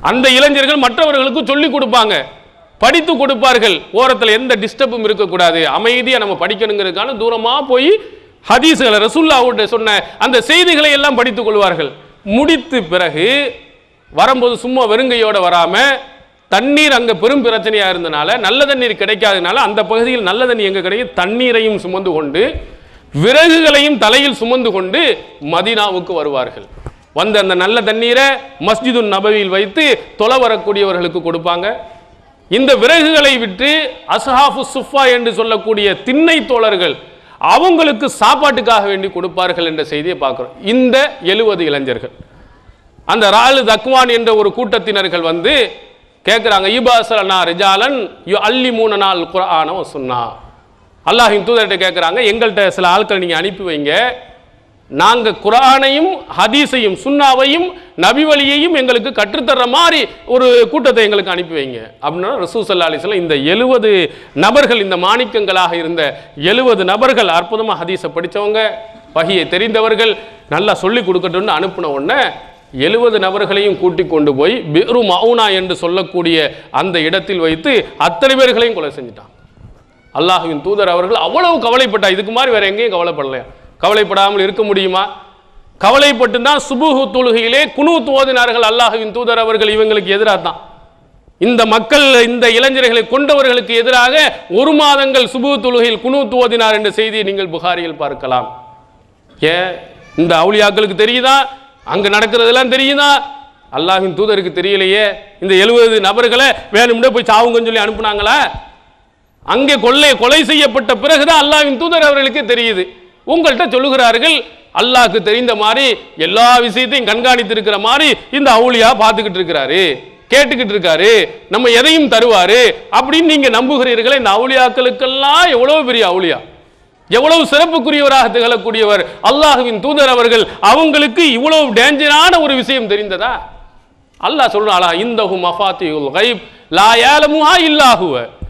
அந்த இளைஞர்கள் மற்றவர்களுக்கு சொல்லி கொடுப்பாங்க படித்து கொடுப்பார்கள் ஓரத்தில் எந்த டிஸ்டர்பும் இருக்கக்கூடாது அமைதியாக நம்ம படிக்கணுங்கிறதுக்கான தூரமாக போய் ஹதீஸ்களை ரசுல்லாவுடைய சொன்ன அந்த செய்திகளை எல்லாம் படித்துக் கொள்வார்கள் முடித்து பிறகு வரும்போது சும்மா வெறுங்கையோட வராம தண்ணீர் அங்க பெரும் பிரச்சனையா இருந்தனால நல்ல தண்ணீர் கிடைக்காதனால அந்த பகுதியில் நல்ல தண்ணி எங்க கிடைக்கும் தண்ணீரையும் சுமந்து கொண்டு விறகுகளையும் தலையில் சுமந்து கொண்டு மதீனாவுக்கு வருவார்கள் வந்த அந்த நல்ல தண்ணீரை மஸ்ஜிது நபவியில் வைத்து தொலை வரக்கூடியவர்களுக்கு கொடுப்பாங்க இந்த விறகுகளை விட்டு அஸ்ஹாஃபு சுஃபா என்று சொல்லக்கூடிய திண்ணை தோழர்கள் அவங்களுக்கு சாப்பாட்டுக்காக வேண்டி கொடுப்பார்கள் என்ற செய்தியை பார்க்கிறோம் இந்த எழுபது இளைஞர்கள் அந்த ராலு தக்வான் என்ற ஒரு கூட்டத்தினர்கள் வந்து கேட்குறாங்க இபாசலனா ரிஜாலன் யு அல்லி மூணு நாள் குரான சொன்னா அல்லாஹின் தூதர்கிட்ட கேட்குறாங்க எங்கள்கிட்ட சில ஆட்கள் நீங்கள் அனுப்பி வைங்க நாங்கள் குரானையும் ஹதீஸையும் சுன்னாவையும் நபி வழியையும் எங்களுக்கு கற்றுத்தர்ற மாதிரி ஒரு கூட்டத்தை எங்களுக்கு அனுப்பி வைங்க அப்படின்னா ரசூ சல்லா அலிஸ்லாம் இந்த எழுபது நபர்கள் இந்த மாணிக்கங்களாக இருந்த எழுபது நபர்கள் அற்புதமாக ஹதீஸை படித்தவங்க வகியை தெரிந்தவர்கள் நல்லா சொல்லி கொடுக்கட்டும்னு அனுப்பின உடனே எழுபது நபர்களையும் கூட்டிக் கொண்டு போய் பெரு மவுனா என்று சொல்லக்கூடிய அந்த இடத்தில் வைத்து அத்தனை பேர்களையும் கொலை செஞ்சிட்டான் அல்லாஹுவின் தூதர் அவர்கள் அவ்வளவு கவலைப்பட்டா இதுக்கு மாதிரி வேற எங்கேயும் கவலைப்படலையா கவலைப்படாமல் இருக்க முடியுமா கவலைப்பட்டு தான் சுபுஹு தொழுகையிலே குனூத் ஓதினார்கள் அல்லாஹுவின் தூதர் அவர்கள் இவங்களுக்கு எதிராக தான் இந்த மக்கள் இந்த இளைஞர்களை கொண்டவர்களுக்கு எதிராக ஒரு மாதங்கள் சுபு தொழுகையில் குனூத் ஓதினார் என்ற செய்தியை நீங்கள் புகாரியில் பார்க்கலாம் ஏன் இந்த அவுளியாக்களுக்கு தெரியுதா அங்க நடக்கிறதெல்லாம் தெரியுதா அல்லாஹ்வின் தூதருக்கு தெரியலையே இந்த எழுபது நபர்களை வேணும்னே போய் சாவுங்கன்னு சொல்லி அனுப்புனாங்களா அங்கே கொள்ளை கொலை செய்யப்பட்ட பிறகுதான் அல்லாஹ்வின் தூதர் அவர்களுக்கு தெரியுது உங்கள்கிட்ட சொல்லுகிறார்கள் அல்லாஹ்க்கு தெரிந்த மாதிரி எல்லா விஷயத்தையும் கண்காணித்து இருக்கிற மாதிரி இந்த அவுளியா பார்த்துக்கிட்டு இருக்கிறாரு கேட்டுக்கிட்டு இருக்காரு நம்ம எதையும் தருவாரு அப்படின்னு நீங்க நம்புகிறீர்களே இந்த அவுளியாக்களுக்கெல்லாம் எவ்வளவு பெரிய அவுளியா எவ்வளவு சிறப்புக்குரியவராக திகழக்கூடியவர் அல்லாஹுவின் தூதர் அவர்கள் அவங்களுக்கு இவ்வளவு டேஞ்சரான ஒரு விஷயம் தெரிந்ததா அல்லாஹ் சொல்றாளா இந்தஹு மஃபாத்தியுல் கைப் லா யாலமுஹா இல்லாஹுவ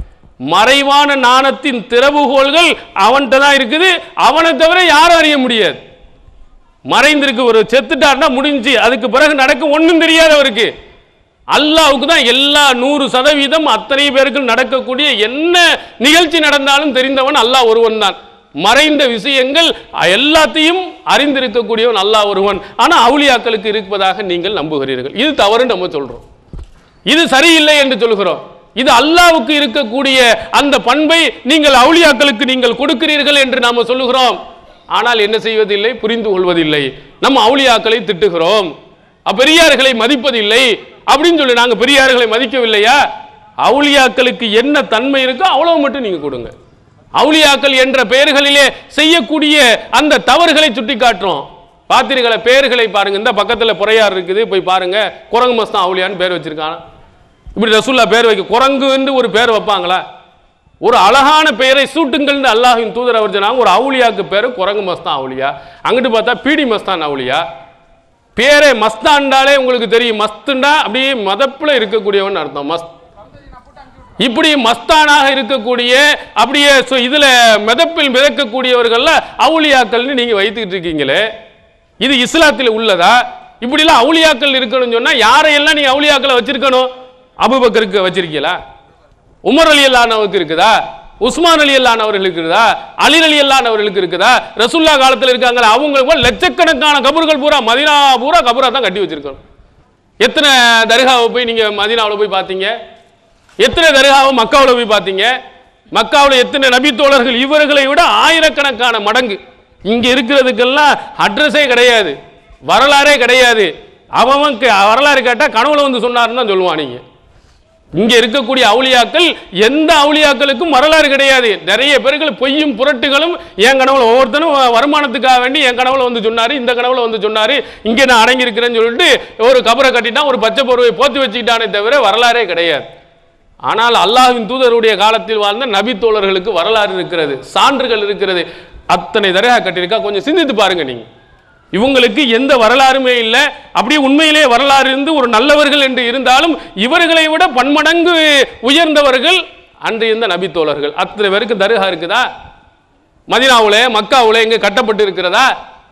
மறைவான நாணத்தின் திறவுகோள்கள் அவன்கிட்ட தான் இருக்குது அவனை தவிர யாரும் அறிய முடியாது மறைந்திருக்கு ஒரு செத்துட்டார்னா முடிஞ்சு அதுக்கு பிறகு நடக்கும் ஒண்ணும் தெரியாது அவருக்கு அல்லாவுக்கு தான் எல்லா நூறு சதவீதம் அத்தனை பேருக்கு நடக்கக்கூடிய என்ன நிகழ்ச்சி நடந்தாலும் தெரிந்தவன் அல்லாஹ் ஒருவன் தான் மறைந்த விஷயங்கள் எல்லாத்தையும் அறிந்திருக்கக்கூடியவன் அல்லாஹ் ஒருவன் ஆனா அவுளியாக்களுக்கு இருப்பதாக நீங்கள் நம்புகிறீர்கள் இது தவறு நம்ம சொல்றோம் இது சரியில்லை என்று சொல்கிறோம் இது அல்லாவுக்கு இருக்கக்கூடிய அந்த பண்பை நீங்கள் அவுளியாக்களுக்கு நீங்கள் கொடுக்கிறீர்கள் என்று நாம சொல்லுகிறோம் ஆனால் என்ன செய்வதில்லை புரிந்து கொள்வதில்லை நம்ம அவுளியாக்களை திட்டுகிறோம் அப்ப பெரியார்களை மதிப்பதில்லை அப்படின்னு சொல்லி நாங்க பெரியார்களை மதிக்கவில்லையா அவுளியாக்களுக்கு என்ன தன்மை இருக்கோ அவ்வளவு மட்டும் நீங்க கொடுங்க அவுளியாக்கள் என்ற பெயர்களிலே செய்யக்கூடிய அந்த தவறுகளை சுட்டி காட்டுறோம் பாத்திரிகளை பெயர்களை பாருங்க இந்த பக்கத்துல புறையார் இருக்குது போய் பாருங்க குரங்கு மஸ்தான் அவுளியான்னு பேர் வச்சிருக்கான் இப்படி ரசூல்லா பேர் வைக்க குரங்குன்னு ஒரு பேர் வைப்பாங்களா ஒரு அழகான பெயரை சூட்டுங்கள்னு அல்லாஹின் தூதர் அவர் சொன்னாங்க ஒரு அவுளியாக்கு பேர் குரங்கு மஸ்தான் அவுளியா அங்கிட்டு பார்த்தா பீடி மஸ்தான் அவுளியா பேரே மஸ்தாண்டாலே உங்களுக்கு தெரியும் மஸ்துண்டா அப்படியே மதப்புல இருக்கக்கூடியவன் அர்த்தம் மஸ்த் இப்படி மஸ்தானாக இருக்கக்கூடிய அப்படியே சு- இதுல மிதப்பில் மிதக்கக்கூடியவர்கள்ல அவுளியாக்கள்னு நீங்க வைத்துக்கிட்டு இருக்கீங்களே இது இஸ்லாத்தில் உள்ளதா இப்படிலாம் அவுளியாக்கள் இருக்கணும்னு சொன்னா யாரையெல்லாம் நீங்க அவுளியாக்களை வச்சிருக்கணும் அபுபக்கருக்கு வச்சிருக்கீங்களா உமர் அலி அல்லானவருக்கு இருக்குதா உஸ்மான் அலி அல்லானவர்களுக்கு இருக்குதா அலி அலி அல்லானவர்களுக்கு இருக்குதா ரசுல்லா காலத்தில் இருக்காங்களா அவங்களுக்கு கூட லட்சக்கணக்கான கபர்கள் பூரா மதினா பூரா கபரா தான் கட்டி வச்சிருக்கணும் எத்தனை தர்காவை போய் நீங்க மதீனாவுல போய் பார்த்தீங்க எத்தனை தர்காவை மக்காவுல போய் பார்த்தீங்க மக்காவுல எத்தனை நபித்தோழர்கள் இவர்களை விட ஆயிரக்கணக்கான மடங்கு இங்க இருக்கிறதுக்கெல்லாம் அட்ரஸே கிடையாது வரலாறே கிடையாது அவன் க- வரலாறு கேட்டா கனவுல வந்து சொன்னாருன்னு தான் சொல்லுவான் நீங்க இங்க இருக்கக்கூடிய அவுளியாக்கள் எந்த அவுளியாக்களுக்கும் வரலாறு கிடையாது நிறைய பேர்கள் பொய்யும் புரட்டுகளும் என் கனவுல ஒவ்வொருத்தனும் வருமானத்துக்காக வேண்டி என் கனவுல வந்து சொன்னாரு இந்த கனவுல வந்து சொன்னாரு இங்க நான் அடங்கி இருக்கிறேன்னு சொல்லிட்டு ஒரு கபரை கட்டிட்டான் ஒரு பச்சை பொருவை போத்தி வச்சுக்கிட்டானே தவிர வரலாறே கிடையாது ஆனால் அல்லாஹ்வின் தூதருடைய காலத்தில் வாழ்ந்த நபி தோழர்களுக்கு வரலாறு இருக்கிறது சான்றுகள் இருக்கிறது அத்தனை தரகா கட்டியிருக்கா கொஞ்சம் சிந்தித்து பாருங்க நீங்க இவங்களுக்கு எந்த வரலாறுமே இல்லை அப்படியே உண்மையிலே வரலாறு இருந்து ஒரு நல்லவர்கள் என்று இருந்தாலும் இவர்களை விட பன்மடங்கு உயர்ந்தவர்கள் அன்று இருந்த நபி தோழர்கள் அத்தனை பேருக்கு தர்கா இருக்குதா மதினாவுல மக்காவுல எங்க கட்டப்பட்டு இருக்கிறதா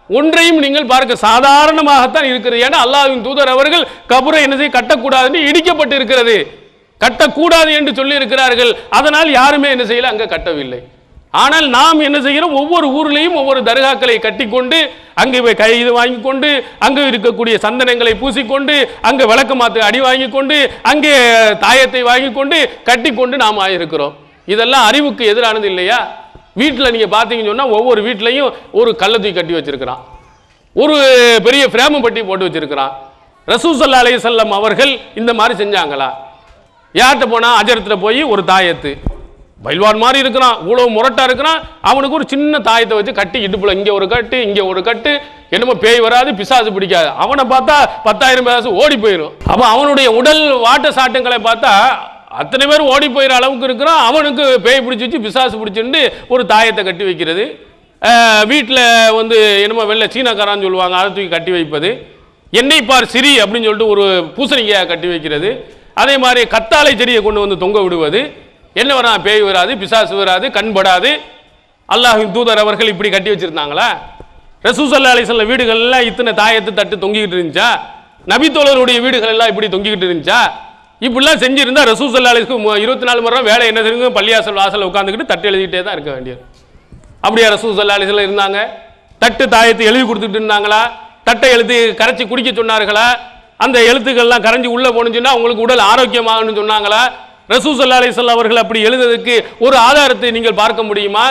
ஒன்றையும் நீங்கள் பார்க்க சாதாரணமாகத்தான் இருக்கிறது ஏன்னா அல்லாஹ்வின் தூதர் அவர்கள் கபரை என்ன செய்ய கட்டக்கூடாதுன்னு இடிக்கப்பட்டு இருக்கிறது கட்டக்கூடாது என்று சொல்லி இருக்கிறார்கள் அதனால் யாருமே என்ன செய்யல அங்க கட்டவில்லை ஆனால் நாம் என்ன செய்கிறோம் ஒவ்வொரு ஊர்லேயும் ஒவ்வொரு தர்காக்களை கட்டிக்கொண்டு அங்கே போய் கை இது வாங்கி கொண்டு அங்கே இருக்கக்கூடிய சந்தனங்களை பூசிக்கொண்டு அங்கே விளக்கு மாத்து அடி வாங்கி கொண்டு அங்கே தாயத்தை வாங்கி கொண்டு கட்டிக்கொண்டு நாம் ஆயிருக்கிறோம் இதெல்லாம் அறிவுக்கு எதிரானது இல்லையா வீட்டில் நீங்கள் பார்த்தீங்கன்னு சொன்னால் ஒவ்வொரு வீட்லையும் ஒரு கள்ளத்தூக்கி கட்டி வச்சிருக்கிறான் ஒரு பெரிய பிரேம பட்டி போட்டு வச்சிருக்கிறான் ரசூசல்லா அலைஹிஸ்ஸல்லம் அவர்கள் இந்த மாதிரி செஞ்சாங்களா யார்கிட்ட போனா அஜரத்தில் போய் ஒரு தாயத்து பைல்வான் மாதிரி இருக்கிறான் இவ்வளவு முரட்டா இருக்கிறான் அவனுக்கு ஒரு சின்ன தாயத்தை வச்சு கட்டி இடுப்புல இங்க ஒரு கட்டு இங்க ஒரு கட்டு என்னமோ பேய் வராது பிசாசு பிடிக்காது அவனை பார்த்தா பத்தாயிரம் பிசாசு ஓடி போயிடும் அப்ப அவனுடைய உடல் வாட்ட சாட்டங்களை பார்த்தா அத்தனை பேர் ஓடி போயிற அளவுக்கு இருக்கிறான் அவனுக்கு பேய் பிடிச்சி வச்சு பிசாசு பிடிச்சிட்டு ஒரு தாயத்தை கட்டி வைக்கிறது வீட்டில் வந்து என்னமோ வெள்ளை சீனக்காரான்னு சொல்லுவாங்க அதை தூக்கி கட்டி வைப்பது எண்ணெய் பார் சிரி அப்படின்னு சொல்லிட்டு ஒரு பூசணிக்காயை கட்டி வைக்கிறது அதே மாதிரி கத்தாழை செடியை கொண்டு வந்து தொங்க விடுவது என்ன வரா பேய் வராது பிசாசு வராது கண் படாது அல்லாஹ்வின் தூதர் அவர்கள் இப்படி கட்டி வச்சிருந்தாங்களா ரசூசல்லா அலிசல்ல வீடுகள்லாம் இத்தனை தாயத்து தட்டு தொங்கிக்கிட்டு இருந்துச்சா நபித்தோழருடைய வீடுகள் எல்லாம் இப்படி தொங்கிக்கிட்டு இருந்துச்சா இப்படிலாம் செஞ்சிருந்தா ரசூசல்லா அலிஸ்க்கு இருபத்தி நாலு மணி நேரம் வேலை என்ன தெரியுங்க பள்ளியாசல் வாசல் உட்காந்துக்கிட்டு தட்டு எழுதிக்கிட்டே தான் இருக்க வேண்டியது அப்படியா ரசூல் சல்லா அலிஸ்ல இருந்தாங்க தட்டு தாயத்தை எழுதி கொடுத்துட்டு இருந்தாங்களா தட்டை எழுதி கரைச்சி குடிக்க சொன்னார்களா அந்த எழுத்துக்கள்லாம் கரைஞ்சி உள்ள போனுச்சுன்னா உங்களுக்கு உடல் ஆரோக்கியமாகணும்னு சொன்னாங்களா ரசூ சல்லா அலிஸ்லாம் அவர்கள் அப்படி எழுதுறதுக்கு ஒரு ஆதாரத்தை நீங்கள் பார்க்க முடியுமா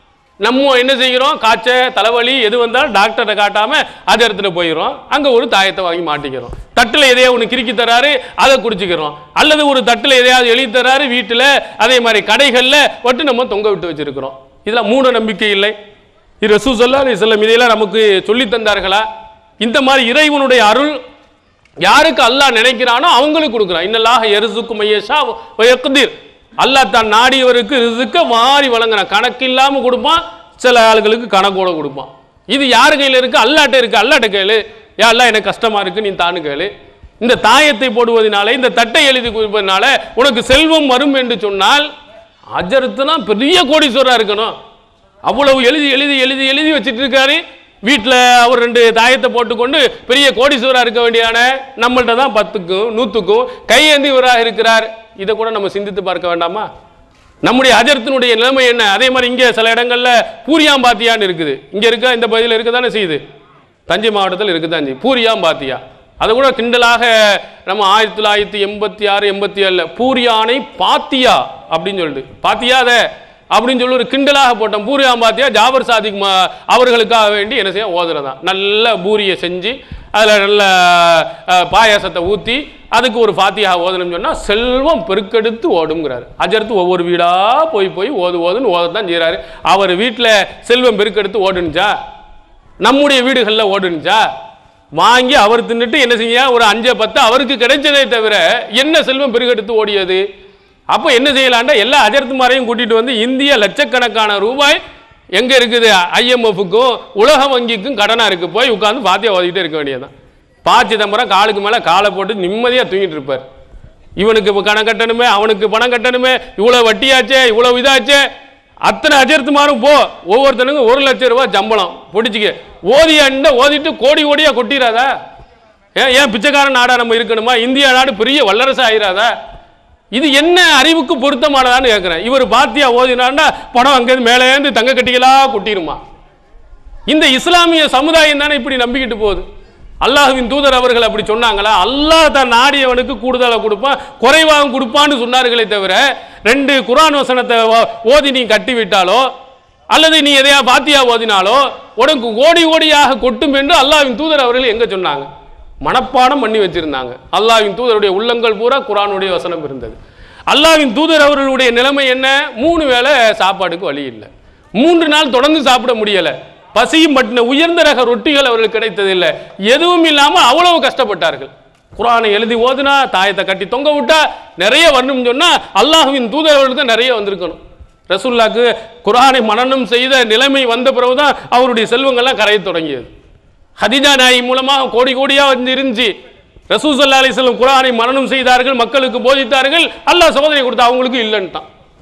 நம்ம என்ன செய்கிறோம் காய்ச்ச தலைவலி எது வந்தாலும் டாக்டரை காட்டாம அது இடத்துல போயிடும் அங்க ஒரு தாயத்தை வாங்கி மாட்டிக்கிறோம் தட்டுல எதையோ ஒன்று கிறுக்கி தராரு அதை குடிச்சுக்கிறோம் அல்லது ஒரு தட்டுல எதையாவது எழுதி தராரு வீட்டுல அதே மாதிரி கடைகள்ல ஒட்டு நம்ம தொங்க விட்டு வச்சிருக்கிறோம் இதெல்லாம் மூட நம்பிக்கை இல்லை இது ரசூ சல்லா அலிஸ்லாம் இதையெல்லாம் நமக்கு சொல்லி தந்தார்களா இந்த மாதிரி இறைவனுடைய அருள் யாருக்கு அல்லாஹ் நினைக்கிறானோ அவங்களுக்கு கொடுக்குறான் இன்னல்லாக எருசுக்கு மையஷா வயக்குதீர் அல்லாஹ் தான் நாடியவருக்கு ரிசுக்க மாறி வழங்குறான் கணக்கு இல்லாம கொடுப்பான் சில ஆளுகளுக்கு கணக்கோட கொடுப்பான் இது யார் கையில் இருக்கு அல்லாட்ட இருக்கு அல்லாட்ட கேளு யா அல்லாஹ் எனக்கு கஷ்டமா இருக்கு நீ தானு கேளு இந்த தாயத்தை போடுவதனால இந்த தட்டை எழுதி கொடுப்பதனால உனக்கு செல்வம் வரும் என்று சொன்னால் அஜரத்துனா பெரிய கோடீஸ்வரா இருக்கணும் அவ்வளவு எழுதி எழுதி எழுதி எழுதி வச்சிட்டு இருக்காரு வீட்டில் அவர் ரெண்டு தாயத்தை போட்டுக்கொண்டு பெரிய கோடீஸ்வரா இருக்க வேண்டியான நம்மள்ட்ட தான் பத்துக்கும் நூற்றுக்கும் கையேந்திவராக இருக்கிறார் இதை கூட நம்ம சிந்தித்து பார்க்க வேண்டாமா நம்முடைய அஜரத்தினுடைய நிலைமை என்ன அதே மாதிரி இங்கே சில இடங்கள்ல பூரியாம்பாத்தியான்னு இருக்குது இங்கே இருக்க இந்த பகுதியில் இருக்க தானே செய்யுது தஞ்சை மாவட்டத்தில் இருக்குதான் செய்யுது பூரியாம்பாத்தியா அதை கூட கிண்டலாக நம்ம ஆயிரத்தி தொள்ளாயிரத்தி எண்பத்தி ஆறு எண்பத்தி ஏழில் பூரியானை பாத்தியா அப்படின்னு சொல்லிட்டு பாத்தியா அதை அப்படின்னு சொல்லி ஒரு கிண்டலாக போட்டோம் பூரியாம் பாத்தியா ஜாபர் சாதிக் ம- அவர்களுக்காக வேண்டி என்ன செய்ய ஓதுறதா நல்ல பூரியை செஞ்சு அதில் நல்ல அஹ், பாயாசத்தை ஊற்றி அதுக்கு ஒரு ஃபாத்தியா ஓதணும்னு சொன்னால் செல்வம் பெருக்கெடுத்து ஓடுங்கிறாரு அஜர்த்து ஒவ்வொரு வீடாக போய் போய் ஓது ஓதுன்னு ஓதத்தான் செய்கிறாரு அவர் வீட்டில் செல்வம் பெருக்கெடுத்து ஓடுனுச்சா நம்முடைய வீடுகளில் ஓடுனுச்சா வாங்கி அவர் தின்னுட்டு என்ன செய்ய ஒரு அஞ்சு பத்து அவருக்கு கிடைச்சதே தவிர என்ன செல்வம் பெருகெடுத்து ஓடியது அப்போ என்ன செய்யலாண்டா எல்லா அஜர்த்துமாரையும் கூட்டிட்டு வந்து இந்திய லட்சக்கணக்கான ரூபாய் எங்க இருக்குது ஐஎம்எஃப்க்கும் உலக வங்கிக்கும் கடனா இருக்கு போய் உட்காந்து பாத்தியா ஓதிக்கிட்டே இருக்க வேண்டியதுதான் பா சிதம்பரம் காலுக்கு மேல காலை போட்டு நிம்மதியா தூங்கிட்டு இருப்பார் இவனுக்கு இப்ப கணக்கு கட்டணுமே அவனுக்கு பணம் கட்டணுமே இவ்வளவு வட்டியாச்சே இவ்வளவு இதாச்சே அத்தனை அஜர்த்துமாரும் போ ஒவ்வொருத்தனுக்கும் ஒரு லட்சம் ரூபாய் சம்பளம் பிடிச்சிக்க ஓதியாண்ட ஓதிட்டு கோடி கோடியா கொட்டிடாதா ஏன் ஏன் பிச்சைக்காரன் நாடா நம்ம இருக்கணுமா இந்தியா நாடு பெரிய வல்லரசு ஆயிராதா இது என்ன அறிவுக்கு பொருத்தமானதான்னு கேட்குறேன் இவர் பாத்தியா ஓதினாண்டா பணம் அங்கேருந்து மேலேருந்து தங்க கட்டிகளா கொட்டிருமா இந்த இஸ்லாமிய சமுதாயம் தானே இப்படி நம்பிக்கிட்டு போகுது அல்லாஹ்வின் தூதர் அவர்கள் அப்படி சொன்னாங்களா அல்லாஹ் தான் நாடியவனுக்கு கூடுதலாக கொடுப்பான் குறைவாக கொடுப்பான்னு சொன்னார்களே தவிர ரெண்டு குரான் வசனத்தை ஓ- ஓதி நீ கட்டி விட்டாலோ அல்லது நீ எதையா பாத்தியா ஓதினாலோ உனக்கு கோடி கோடியாக கொட்டும் என்று அல்லாஹ்வின் தூதர் அவர்கள் எங்க சொன்னாங்க மனப்பாடம் பண்ணி வச்சிருந்தாங்க அல்லாஹ்வின் தூதருடைய உள்ளங்கள் பூரா குரானுடைய வசனம் இருந்தது அல்லாஹ்வின் தூதர் அவர்களுடைய நிலைமை என்ன மூணு வேளை சாப்பாடுக்கு வழி இல்லை மூன்று நாள் தொடர்ந்து சாப்பிட முடியல பசியும் பட்டின உயர்ந்த ரக ரொட்டிகள் அவர்களுக்கு கிடைத்ததில்லை எதுவும் இல்லாம அவ்வளவு கஷ்டப்பட்டார்கள் குரானை எழுதி ஓதுனா தாயத்தை கட்டி தொங்க விட்டா நிறைய வரணும் சொன்னா அல்லாஹ்வின் தூதர் அவர்களுக்கு தான் நிறைய வந்திருக்கணும் ரசூல்லாக்கு குரானை மனனம் செய்த நிலைமை வந்த பிறகுதான் அவருடைய செல்வங்கள்லாம் கரைய தொடங்கியது ஹதிஜா நாயி மூலமாக கோடி கோடியா வந்து இருந்துச்சு ரசூல் சல்லா அலிஸ்லம் குரானை மனனம் செய்தார்கள் மக்களுக்கு போதித்தார்கள் அல்லாஹ் சோதனை கொடுத்தா அவங்களுக்கு இல்லைன்ட்டான்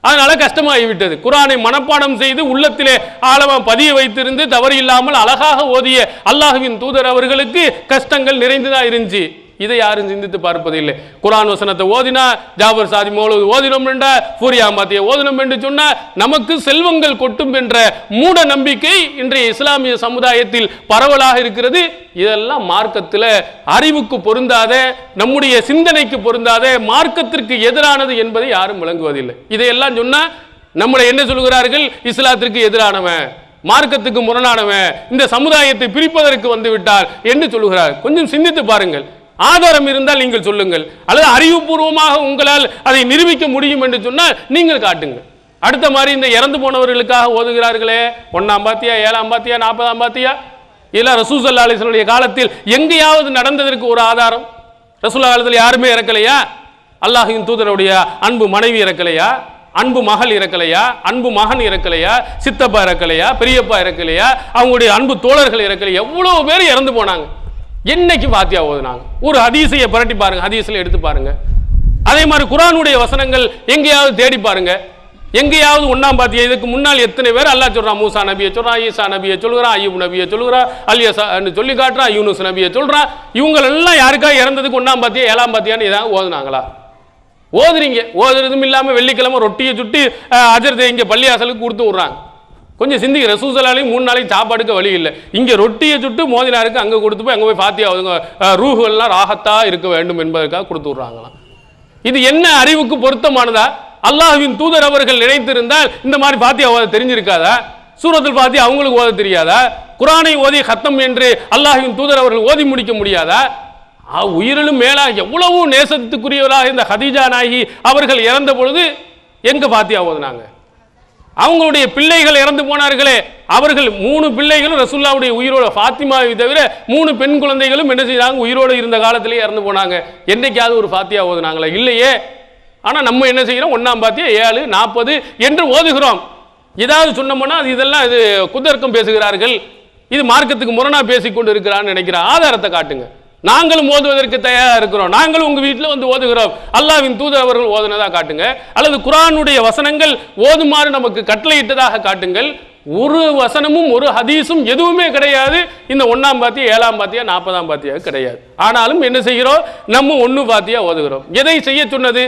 அதனால கஷ்டமாகி விட்டது குரானை மனப்பாடம் செய்து உள்ளத்திலே ஆழமா பதிய வைத்திருந்து தவறு இல்லாமல் அழகாக ஓதிய அல்லாஹ்வின் தூதர் அவர்களுக்கு கஷ்டங்கள் நிறைந்துதான் இருந்துச்சு இதை யாரும் சிந்தித்து பார்ப்பதில்லை குரான் வசனத்தை ஓதினா ஜாபர் சாதி மௌலூத் ஓதினோம் என்ற ஃபூரியா மாத்திய ஓதினோம் என்று சொன்னா நமக்கு செல்வங்கள் கொட்டும் என்ற மூட நம்பிக்கை இன்றைய இஸ்லாமிய சமுதாயத்தில் பரவலாக இருக்கிறது இதெல்லாம் மார்க்கத்தில் அறிவுக்கு பொருந்தாத நம்முடைய சிந்தனைக்கு பொருந்தாத மார்க்கத்திற்கு எதிரானது என்பதை யாரும் விளங்குவதில்லை இதையெல்லாம் சொன்னா நம்மளை என்ன சொல்கிறார்கள் இஸ்லாத்திற்கு எதிரானவன் மார்க்கத்துக்கு முரணானவன் இந்த சமுதாயத்தை பிரிப்பதற்கு வந்து விட்டார் என்று சொல்லுகிறார் கொஞ்சம் சிந்தித்து பாருங்கள் ஆதாரம் இருந்தால் நீங்கள் சொல்லுங்கள் அல்லது அறிவுபூர்வமாக உங்களால் அதை நிரூபிக்க முடியும் என்று சொன்னால் நீங்கள் காட்டுங்கள் அடுத்த மாதிரி இந்த இறந்து போனவர்களுக்காக ஓதுகிறார்களே ஒன்னாம் பாத்தியா ஏழாம் பாத்தியா நாற்பதாம் பாத்தியா இதெல்லாம் ரசூசல்லா அலிஸ்வனுடைய காலத்தில் எங்கேயாவது நடந்ததற்கு ஒரு ஆதாரம் ரசூல்லா காலத்தில் யாருமே இறக்கலையா அல்லாஹின் தூதருடைய அன்பு மனைவி இறக்கலையா அன்பு மகள் இறக்கலையா அன்பு மகன் இறக்கலையா சித்தப்பா இறக்கலையா பெரியப்பா இறக்கலையா அவங்களுடைய அன்பு தோழர்கள் இறக்கலையா எவ்வளவு பேர் இறந்து போனாங்க என்னைக்கு பாத்தியா ஓதுனாங்க ஒரு ஹதீஸையை புரட்டி பாருங்க ஹதீஸ்ல எடுத்து பாருங்க அதே மாதிரி குரானுடைய வசனங்கள் எங்கேயாவது தேடி பாருங்க எங்கேயாவது ஒண்ணாம் பாத்தியா இதுக்கு முன்னால் எத்தனை பேர் அல்லாஹ் சொல்றான் மூசா நபியை சொல்றான் ஈசா நபியை சொல்கிறான் ஐயூப் நபியை சொல்கிறான் அலியசா சொல்லி காட்டுறான் யூனுஸ் நபியை சொல்றான் இவங்க எல்லாம் யாருக்கா இறந்ததுக்கு ஒண்ணாம் பாத்தியா ஏழாம் பாத்தியான்னு ஏதாவது ஓதுனாங்களா ஓதுறீங்க ஓதுறதும் இல்லாம வெள்ளிக்கிழமை ரொட்டியை சுட்டி அஹ், அஜரத்தை இங்க பள்ளியாசலுக்கு கொடுத்து விட்றாங்க கொஞ்சம் சிந்திக்க ரசூசலாலையும் மூணு நாளைக்கு சாப்பாடுக்கு வழி இல்லை இங்க ரொட்டியை சுட்டு மோதினாருக்கு அங்க கொடுத்து போய் அங்க போய் பாத்தியா ஓதுங்க அஹ், ரூஹுகள்லாம் ராகத்தா இருக்க வேண்டும் என்பதற்காக கொடுத்து விட்றாங்களாம் இது என்ன அறிவுக்கு பொருத்தமானதா அல்லாஹ்வின் தூதர் அவர்கள் நினைத்திருந்தால் இந்த மாதிரி பாத்தியா ஓத தெரிஞ்சிருக்காதா சூரத்தில் பாத்தி அவங்களுக்கு ஓத தெரியாதா குரானை ஓதி ஹத்தம் என்று அல்லாஹ்வின் தூதர் அவர்கள் ஓதி முடிக்க முடியாதா ஆ, உயிரிலும் மேலாக எவ்வளவு நேசத்துக்குரியவராக இந்த ஹதீஜா நாயகி அவர்கள் இறந்த பொழுது எங்க பாத்தியா ஓதுனாங்க அவங்களுடைய பிள்ளைகள் இறந்து போனார்களே அவர்கள் மூணு பிள்ளைகளும் ரசுல்லாவுடைய உயிரோட ஃபாத்திமாவை தவிர மூணு பெண் குழந்தைகளும் என்ன செய்தாங்க உயிரோடு இருந்த காலத்திலே இறந்து போனாங்க என்னைக்காவது ஒரு ஃபாத்தியா ஓதுனாங்களா இல்லையே ஆனா நம்ம என்ன செய்கிறோம் ஒண்ணாம் பாத்தியா ஏழு நாற்பது என்று ஓதுகிறோம் ஏதாவது சொன்னோம்னா அது இதெல்லாம் இது குதர்க்கம் பேசுகிறார்கள் இது மார்க்கத்துக்கு முரணா பேசிக்கொண்டு இருக்கிறான்னு நினைக்கிற ஆதாரத்தை காட்டுங்க நாங்களும் ஓதுவதற்கு தயாரா இருக்கிறோம் நாங்களும் உங்க வீட்டில் வந்து ஓதுகிறோம் அல்லாஹ்வின் தூதர் அவர்கள் ஓதுனதா காட்டுங்க அல்லது குர்ஆனுடைய வசனங்கள் ஓதுமாறு நமக்கு கட்டளையிட்டதாக காட்டுங்கள் ஒரு வசனமும் ஒரு ஹதீஸும் எதுவுமே கிடையாது இந்த ஒண்ணாம் பாத்தியா ஏழாம் பாத்தியா நாற்பதாம் பாத்தியா கிடையாது ஆனாலும் என்ன செய்கிறோம் நம்ம ஒண்ணு பாத்தியா ஓதுகிறோம் எதை செய்ய சொன்னது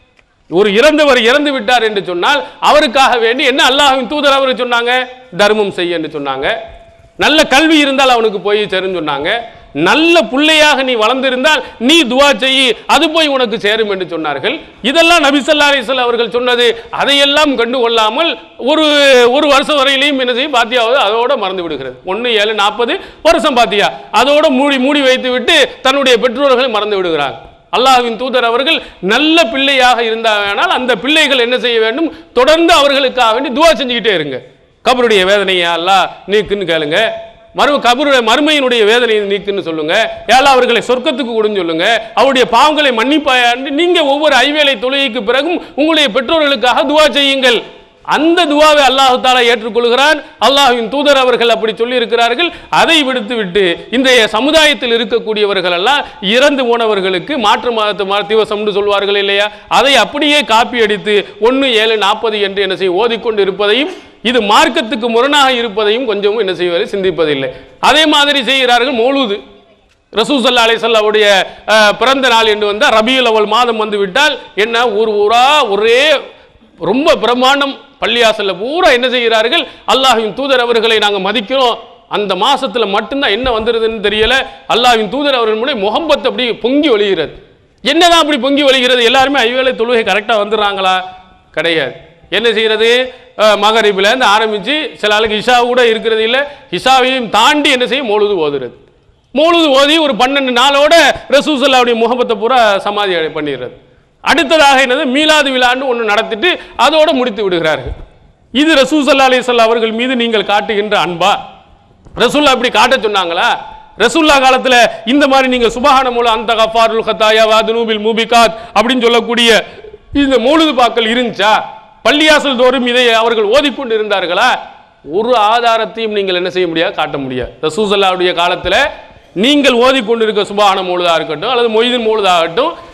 ஒரு இறந்தவர் இறந்து விட்டார் என்று சொன்னால் அவருக்காக வேண்டி என்ன அல்லாஹ்வின் தூதர் அவர் சொன்னாங்க தர்மம் செய்ய என்று சொன்னாங்க நல்ல கல்வி இருந்தால் அவனுக்கு போய் சேருன்னு சொன்னாங்க நல்ல பிள்ளையாக நீ வளர்ந்திருந்தால் நீ துவா செய் அது போய் உனக்கு சேரும் என்று சொன்னார்கள் இதெல்லாம் நபி ஸல்லல்லாஹு அலைஹி வஸல்லம் அவர்கள் சொன்னது அதையெல்லாம் கண்டு கொள்ளாமல் ஒரு ஒரு வருஷம் வரையிலையும் என்ன செய்யும் பாத்தியாவது அதோட மறந்து விடுகிறது ஒன்று ஏழு நாற்பது வருஷம் பாத்தியா அதோட மூடி மூடி வைத்து விட்டு தன்னுடைய பெற்றோர்களை மறந்து விடுகிறாங்க அல்லாஹ்வின் தூதர் அவர்கள் நல்ல பிள்ளையாக இருந்தால் அந்த பிள்ளைகள் என்ன செய்ய வேண்டும் தொடர்ந்து அவர்களுக்காக வேண்டி துவா செஞ்சுக்கிட்டே இருங்க கபருடைய வேதனையை அல்லாஹ் நீக்குன்னு கேளுங்க மறு கபருடைய மறுமையினுடைய வேதனையை நீக்குன்னு சொல்லுங்க ஏழா அவர்களை சொர்க்கத்துக்கு கொடுன்னு சொல்லுங்க அவருடைய பாவங்களை மன்னிப்பாயாண்டு நீங்க ஒவ்வொரு ஐவேளை தொழுகைக்கு பிறகும் உங்களுடைய பெற்றோர்களுக்காக துவா செய்யுங்கள் அந்த துவாவை அல்லாஹு தாலா ஏற்றுக்கொள்கிறான் அல்லாஹ்வின் தூதர் அவர்கள் அப்படி சொல்லி இருக்கிறார்கள் அதை விடுத்து விட்டு இன்றைய சமுதாயத்தில் இருக்கக்கூடியவர்கள் எல்லாம் இறந்து போனவர்களுக்கு மாற்று மாதத்து மா- திவசம்னு சொல்வார்கள் இல்லையா அதை அப்படியே காப்பி அடித்து ஒன்று ஏழு நாற்பது என்று என்ன செய்ய ஓதிக்கொண்டு இருப்பதையும் இது மார்க்கத்துக்கு முரணாக இருப்பதையும் கொஞ்சமும் என்ன செய்வதை சிந்திப்பதில்லை அதே மாதிரி செய்கிறார்கள் மௌலூது ரசூசல்லா அலிசல்லாவுடைய பிறந்த நாள் என்று வந்தால் ரபியுல் அவல் மாதம் வந்து விட்டால் என்ன ஊர் ஊரா ஒரே ரொம்ப பிரம்மாண்டம் பள்ளியாசல்ல பூரா என்ன செய்கிறார்கள் அல்லாஹ்வின் தூதர் அவர்களை நாங்கள் மதிக்கிறோம் அந்த மாசத்துல மட்டும்தான் என்ன வந்துருதுன்னு தெரியல அல்லாஹ்வின் தூதர் அவர்கள் மூலம் முகம்பத் அப்படி பொங்கி ஒழிகிறது என்னதான் அப்படி பொங்கி ஒழிகிறது எல்லாருமே ஐவேளை தொழுகை கரெக்டாக வந்துடுறாங்களா கிடையாது என்ன செய்யறது மகரிபில் இருந்து ஆரம்பிச்சு சில ஆளுக்கு இஷா கூட இருக்கிறது இல்லை இஷாவையும் தாண்டி என்ன செய்யும் மொழுது ஓதுறது மௌலுது ஓதி ஒரு பன்னெண்டு நாளோட ரசூசல்லாவுடைய முகப்பத்தை பூரா சமாதி அடை- பண்ணிடுறது அடுத்ததாக என்னது மீலாது விழான்னு ஒன்று நடத்திட்டு அதோட முடித்து விடுகிறார்கள் இது ரசூசல்லா அலிசல்லா அவர்கள் மீது நீங்கள் காட்டுகின்ற அன்பா ரசூல்லா அப்படி காட்ட சொன்னாங்களா ரசூல்லா காலத்துல இந்த மாதிரி நீங்க சுபஹான மூலம் அந்த கஃபாருல் ஹத்தாயா வாதுனூபில் மூபிகாத் அப்படின்னு சொல்லக்கூடிய இந்த மௌலுது பாக்கள் இருந்துச்சா பள்ளியாசல் தோறும் இதை அவர்கள் ஓதிக்கொண்டு இருந்தார்களா ஒரு ஆதாரத்தையும் நீங்கள் என்ன செய்ய முடியாது காட்ட முடியாது ரசூசல்லாவுடைய காலத்துல நீங்கள் ஓதிக்கொண்டிருக்க சுபஹான மூழுதா இருக்கட்டும் அல்லது மொய்தின் மூழுதாகட்டும்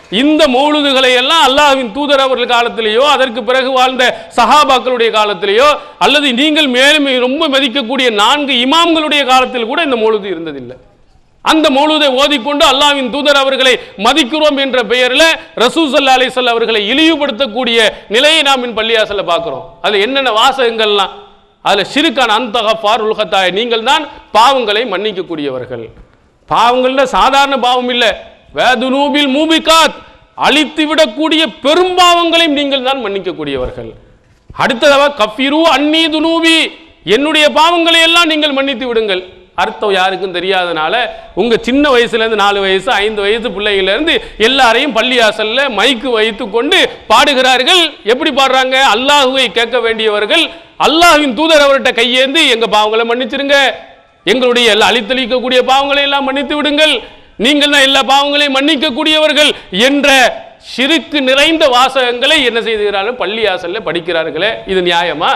இந்த மௌலுதுகளை எல்லாம் அல்லாஹ்வின் தூதர் அவர்கள் காலத்திலேயோ அதற்கு பிறகு வாழ்ந்த சஹாபாக்களுடைய காலத்திலேயோ அல்லது நீங்கள் மேலும் ரொம்ப மதிக்கக்கூடிய நான்கு இமாம்களுடைய காலத்தில் கூட இந்த மௌலுது இருந்ததில்லை அந்த மௌலுதை ஓதிக்கொண்டு அல்லாஹ்வின் தூதர் அவர்களை மதிக்கிறோம் என்ற பெயரில் ரசூல் சல்லா அலிசல்ல அவர்களை இழிவுபடுத்தக்கூடிய நிலையை நாம் இன் பள்ளியாசல்ல பார்க்கிறோம் அதுல என்னென்ன வாசகங்கள்லாம் அதுல சிறுக்கான அந்த ஃபாருல்ஹத்தாய் நீங்கள் தான் பாவங்களை மன்னிக்கக்கூடியவர்கள் பாவங்கள்ல சாதாரண பாவம் இல்லை வேதுனூபில் மூபிகாத் அழித்து விடக்கூடிய பெரும்பாவங்களையும் நீங்கள் தான் மன்னிக்கக்கூடியவர்கள் அடுத்ததவ கஃபிரு அன்னி துனூபி என்னுடைய பாவங்களை எல்லாம் நீங்கள் மன்னித்து விடுங்கள் அர்த்தம் யாருக்கும் தெரியாதனால உங்க சின்ன வயசுல இருந்து நாலு வயசு ஐந்து வயசு பிள்ளைகள இருந்து எல்லாரையும் பள்ளியாசல்ல மைக்கு வைத்து கொண்டு பாடுகிறார்கள் எப்படி பாடுறாங்க அல்லாஹுவை கேட்க வேண்டியவர்கள் அல்லாஹ்வின் தூதர் அவர்கிட்ட கையேந்து எங்க பாவங்களை மன்னிச்சிருங்க எங்களுடைய எல்லா அழித்தளிக்கக்கூடிய பாவங்களை எல்லாம் மன்னித்து விடுங்கள் நீங்கள் தான் எல்லா பாவங்களையும் மன்னிக்கக்கூடியவர்கள் என்ற சிறுக்கு நிறைந்த வாசகங்களை என்ன செய்கிறார்கள் பள்ளியாசல்ல படிக்கிறார்களே இது நியாயமா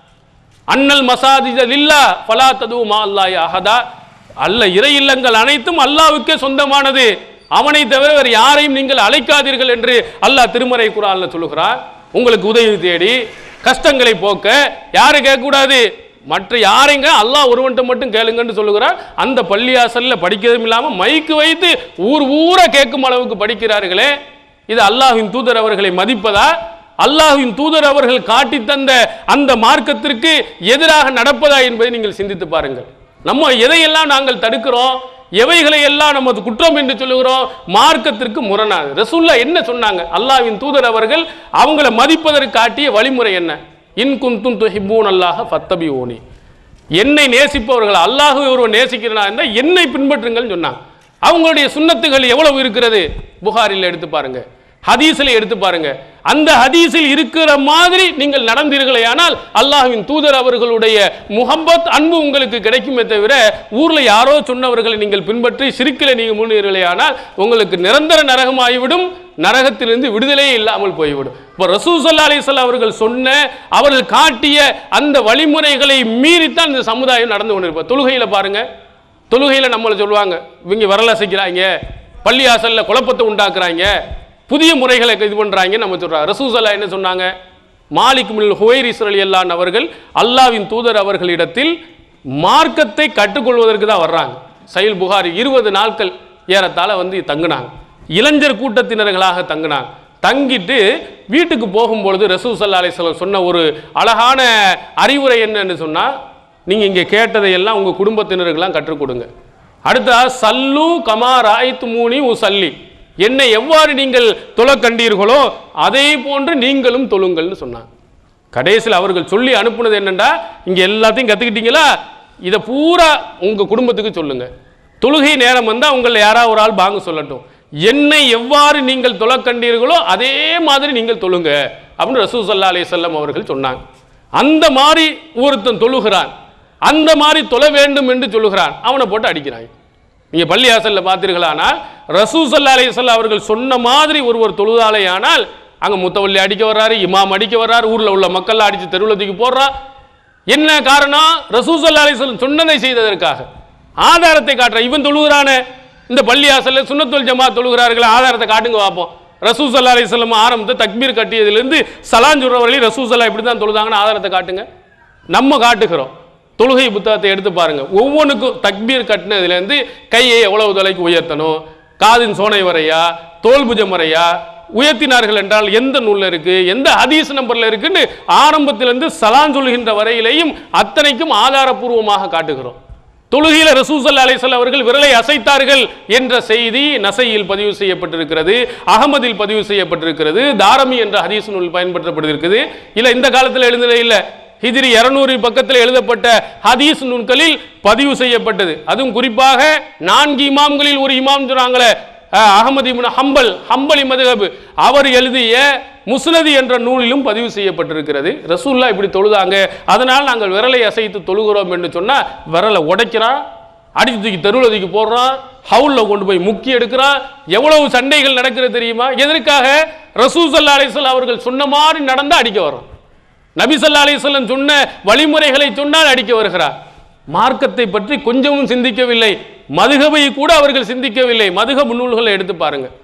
அன்னல் மசாதிஜ லில்லா ஃபலா தது மா அல்லாஹ் அஹதா அல்ல இறை இல்லங்கள் அனைத்தும் அல்லாஹ்வுக்கே சொந்தமானது அவனை தவிர வேறு யாரையும் நீங்கள் அழைக்காதீர்கள் என்று அல்லாஹ் திருமறை குரான்ல சொல்லுகிறார் உங்களுக்கு உதவி தேடி கஷ்டங்களை போக்க யாரை கேட்கக்கூடாது மற்ற யாரைங்க அல்லாஹ் ஒருவன்ட்ட மட்டும் கேளுங்கன்னு சொல்லுகிறார் அந்த பள்ளியாசல்ல படிக்கிறதும் இல்லாமல் மைக்கு வைத்து ஊர் ஊரா கேட்கும் அளவுக்கு படிக்கிறார்களே இது அல்லாஹ்வின் தூதர் அவர்களை மதிப்பதா அல்லாஹ்வின் தூதர் அவர்கள் காட்டி தந்த அந்த மார்க்கத்திற்கு எதிராக நடப்பதா என்பதை நீங்கள் சிந்தித்து பாருங்கள் நம்ம எதையெல்லாம் நாங்கள் தடுக்கிறோம் எவைகளை எல்லாம் நம்ம குற்றம் என்று சொல்லுகிறோம் மார்க்கத்திற்கு முரணாது ரசூல்லா என்ன சொன்னாங்க அல்லாஹ்வின் தூதர் அவர்கள் அவங்கள மதிப்பதற்கு காட்டிய வழிமுறை என்ன இன் குந்தும் துஹிப்பூன் அல்லாஹ ஃபத்தபி ஓனி என்னை நேசிப்பவர்கள் அல்லாஹுவை ஒருவர் நேசிக்கிறனா இருந்தால் என்னை பின்பற்றுங்கள்னு சொன்னாங்க அவங்களுடைய சுன்னத்துகள் எவ்வளவு இருக்கிறது புகாரில் எடுத்து பாருங்க ஹதீஸில் எடுத்து பாருங்க அந்த ஹதீஸில் இருக்கிற மாதிரி நீங்கள் நடந்தீர்களே ஆனால் அல்லாஹ்வின் தூதர் அவர்களுடைய முகப்பத் அன்பு உங்களுக்கு கிடைக்குமே தவிர ஊர்ல யாரோ சொன்னவர்களை நீங்கள் பின்பற்றி சிரிக்கல நீங்கள் முன்னீர்களே ஆனால் உங்களுக்கு நிரந்தர நரகமாகிவிடும் நரகத்திலிருந்து விடுதலையே இல்லாமல் போய்விடும் இப்போ ரசூசல்லா அலிசல்லா அவர்கள் சொன்ன அவர்கள் காட்டிய அந்த வழிமுறைகளை மீறித்தான் இந்த சமுதாயம் நடந்து கொண்டிருப்போம் தொழுகையில பாருங்க தொழுகையில நம்மளை சொல்லுவாங்க இவங்க வரலாசிக்கிறாங்க பள்ளியாசல்ல குழப்பத்தை உண்டாக்குறாங்க புதிய முறைகளை இது பண்றாங்க நம்ம சொல்றாங்க ரசூசல்லா என்ன சொன்னாங்க மாலிக் மில் ஹுவைர் இஸ்ரலி அல்லான் அவர்கள் அல்லாவின் தூதர் அவர்களிடத்தில் மார்க்கத்தை கற்றுக்கொள்வதற்கு தான் வர்றாங்க சயில் புகாரி இருபது நாட்கள் ஏறத்தாழ வந்து தங்குனாங்க இளைஞர் கூட்டத்தினர்களாக தங்கினாங்க தங்கிட்டு வீட்டுக்கு போகும்பொழுது ரசூல் சல்லா அலிஸ்லாம் சொன்ன ஒரு அழகான அறிவுரை என்னன்னு சொன்னா நீங்க இங்க கேட்டதை எல்லாம் உங்க குடும்பத்தினருக்கெல்லாம் கற்றுக் கொடுங்க அடுத்தா சல்லு கமா ராய்த்து மூனி உ சல்லி என்னை எவ்வாறு நீங்கள் தொழ கண்டீர்களோ அதே போன்று நீங்களும் தொழுங்கள்னு சொன்னாங்க கடைசியில் அவர்கள் சொல்லி அனுப்புனது என்னண்டா இங்க எல்லாத்தையும் கத்துக்கிட்டீங்களா இதை பூரா உங்க குடும்பத்துக்கு சொல்லுங்க தொழுகை நேரம் வந்தால் உங்களை யாராவது ஒரு ஆள் பாங்க சொல்லட்டும் என்னை எவ்வாறு நீங்கள் தொழ கண்டீர்களோ அதே மாதிரி நீங்கள் தொழுங்க அப்படின்னு ரசூல் சல்லா அலையம் அவர்கள் சொன்னாங்க அந்த மாதிரி ஒருத்தன் தொழுகிறான் அந்த மாதிரி தொழ வேண்டும் என்று சொல்லுகிறான் அவனை போட்டு அடிக்கிறாங்க நீங்க பள்ளியாசல்ல பார்த்தீர்களானால் ரசூ சல்லா அலையம் அவர்கள் சொன்ன மாதிரி ஒருவர் தொழுதாலே ஆனால் அங்க முத்தவள்ளி அடிக்க வர்றாரு இமாம் அடிக்க வர்றாரு ஊர்ல உள்ள மக்கள் அடிச்சு தெருவில் தூக்கி போடுறா என்ன காரணம் ரசூசல்லா அலிஸ்லம் சொன்னதை செய்ததற்காக ஆதாரத்தை காட்டுற இவன் தொழுகிறானே இந்த பள்ளியாசல்ல சுன்னத்துல் ஜமா தொழுகிறார்கள் ஆதாரத்தை காட்டுங்க பார்ப்போம் ரசூசல்லா அலிஸ்லம் ஆரம்பத்தை தக்பீர் கட்டியதிலிருந்து சலான் சொல்ற வரையும் ரசூசல்லா இப்படி தான் தொழுதாங்கன்னு ஆதாரத்தை காட்டுங்க நம்ம காட்டுகிறோம் தொழுகை புத்தகத்தை எடுத்து பாருங்க ஒவ்வொன்றுக்கும் தக்பீர் கட்டினதுலேருந்து கையை எவ்வளவு தொலைக்கு உயர்த்தணும் காதின் சோனை வரையா தோல் புஜம் வரையா உயர்த்தினார்கள் என்றால் எந்த நூல்ல இருக்கு எந்த ஹதீஸ் நம்பர்ல இருக்குன்னு ஆரம்பத்திலிருந்து சலான் சொல்கின்ற வரையிலையும் அத்தனைக்கும் ஆதாரபூர்வமாக காட்டுகிறோம் தொழுகையில ரசூசல்லா அலைஹிஸ்ஸலாம் அவர்கள் விரலை அசைத்தார்கள் என்ற செய்தி நசையில் பதிவு செய்யப்பட்டிருக்கிறது அகமதில் பதிவு செய்யப்பட்டிருக்கிறது தாரமி என்ற ஹதீஸ் நூல் பயன்படுத்தப்பட்டிருக்குது இல்ல இந்த காலத்தில் எழுந்ததே இல்ல ஹிஜ்ரி இருநூறு பக்கத்தில் எழுதப்பட்ட ஹதீஸ் நூல்களில் பதிவு செய்யப்பட்டது அதுவும் குறிப்பாக நான்கு இமாம்களில் ஒரு இமாம் சொன்னாங்களே அஹ், அகமது இப்னு ஹம்பல் ஹம்பலி மதுஹப் அவர் எழுதிய முஸ்னதி என்ற நூலிலும் பதிவு செய்யப்பட்டிருக்கிறது ரசூல்லா இப்படி தொழுதாங்க அதனால் நாங்கள் விரலை அசைத்து தொழுகிறோம் என்று சொன்னா விரலை உடைக்கிறான் அடிச்சு தூக்கி தெருவில் தூக்கி போடுறான் ஹவுல்ல கொண்டு போய் முக்கி எடுக்கிறான் எவ்வளவு சண்டைகள் நடக்கிறது தெரியுமா எதற்காக ரசூசல்லா அலிஸ்லாம் அவர்கள் சொன்ன மாதிரி நடந்தா அடிக்க வரோம் நபி ஸல்லல்லாஹு அலைஹி வஸல்லம் சொன்ன வழிமுறைகளை சொன்னால் அடிக்க வருகிறார் மார்க்கத்தை பற்றி கொஞ்சமும் சிந்திக்கவில்லை மதுகபை கூட அவர்கள் சிந்திக்கவில்லை மதுகபு நூல்களை எடுத்து பாருங்க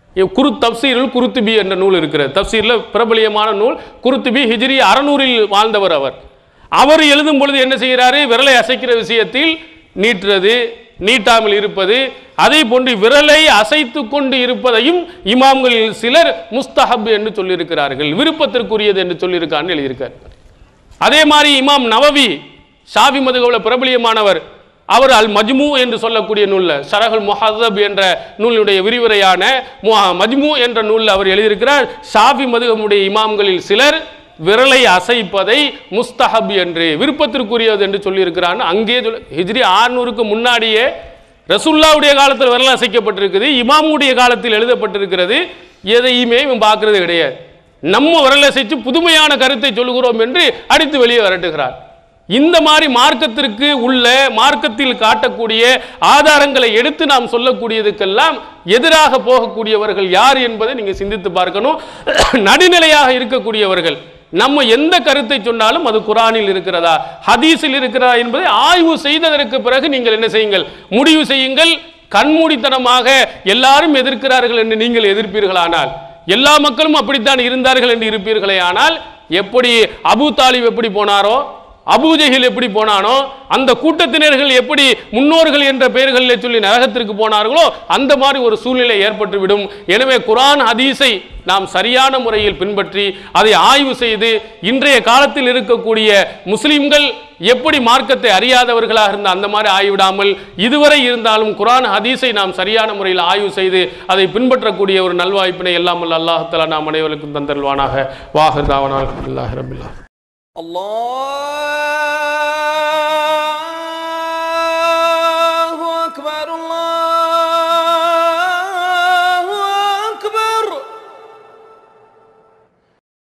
குரு தப்சீரில் குருத்துபி என்ற நூல் இருக்கிறது தப்சீரில் பிரபலியமான நூல் குருத்துபி ஹிஜ்ரி அறநூறில் வாழ்ந்தவர் அவர் அவர் எழுதும் பொழுது என்ன செய்கிறாரு விரலை அசைக்கிற விஷயத்தில் நீட்டுறது நீட்டாமல் இருப்பது அதே போன்று விரலை அசைத்து கொண்டு இருப்பதையும் இமாம்களில் சிலர் முஸ்தஹப் என்று சொல்லியிருக்கிறார்கள் விருப்பத்திற்குரியது என்று சொல்லியிருக்கான்னு எழுதியிருக்கார் அதே மாதிரி இமாம் நவவி ஷாஃபி மதுகவுல பிரபலியமானவர் அவர் அல் மஜ்மு என்று சொல்லக்கூடிய நூல்ல ஷரஹுல் முஹதப் என்ற நூலினுடைய விரிவுரையான மு- மஜ்மு என்ற நூலில் அவர் எழுதியிருக்கிறார் ஷாஃபி மதுகமுடைய இமாம்களில் சிலர் விரலை அசைப்பதை முஸ்தஹப் என்று விருப்பத்திற்குரியது என்று சொல்லியிருக்கிறான்னு அங்கே சொல்ல- ஹிஜ்ரி ஆறுநூறுக்கு முன்னாடியே ரசுல்லாவுடைய காலத்தில் விரல் அசைக்கப்பட்டிருக்குது இமாமுடைய காலத்தில் எழுதப்பட்டிருக்கிறது எதையுமே இவன் பார்க்கறது கிடையாது நம்ம விரல் அசைச்சு புதுமையான கருத்தை சொல்லுகிறோம் என்று அடித்து வெளியே விரட்டுகிறார் இந்த மாதிரி மார்க்கத்திற்கு உள்ள மார்க்கத்தில் காட்டக்கூடிய ஆதாரங்களை எடுத்து நாம் சொல்லக்கூடியதுக்கெல்லாம் எதிராக போகக்கூடியவர்கள் யார் என்பதை நீங்க சிந்தித்து பார்க்கணும் நடுநிலையாக இருக்கக்கூடியவர்கள் நம்ம எந்த கருத்தை சொன்னாலும் அது குரானில் இருக்கிறதா ஹதீஸில் இருக்கிறதா என்பதை ஆய்வு செய்ததற்கு பிறகு நீங்கள் என்ன செய்யுங்கள் முடிவு செய்யுங்கள் கண்மூடித்தனமாக எல்லாரும் எதிர்க்கிறார்கள் என்று நீங்கள் எதிர்ப்பீர்களானால் எல்லா மக்களும் அப்படித்தான் இருந்தார்கள் என்று இருப்பீர்களே ஆனால் எப்படி அபூ தாலிப் எப்படி போனாரோ அபூஜஹில் எப்படி போனானோ அந்த கூட்டத்தினர்கள் எப்படி முன்னோர்கள் என்ற பெயர்களில் சொல்லி நரகத்திற்கு போனார்களோ அந்த மாதிரி ஒரு சூழ்நிலை ஏற்பட்டுவிடும் எனவே குர்ஆன் ஹதீஸை நாம் சரியான முறையில் பின்பற்றி அதை ஆய்வு செய்து இன்றைய காலத்தில் இருக்கக்கூடிய முஸ்லிம்கள் எப்படி மார்க்கத்தை அறியாதவர்களாக இருந்த அந்த மாதிரி ஆய்விடாமல் இதுவரை இருந்தாலும் குர்ஆன் ஹதீஸை நாம் சரியான முறையில் ஆய்வு செய்து அதை பின்பற்றக்கூடிய ஒரு நல்வாய்ப்பினை எல்லாம் வல்ல அல்லாஹ் தஆலா நாம் அனைவருக்கும் தந்தருவானாக வாஹர் தாவனால் அல்லாஹ் ரபில்லா الله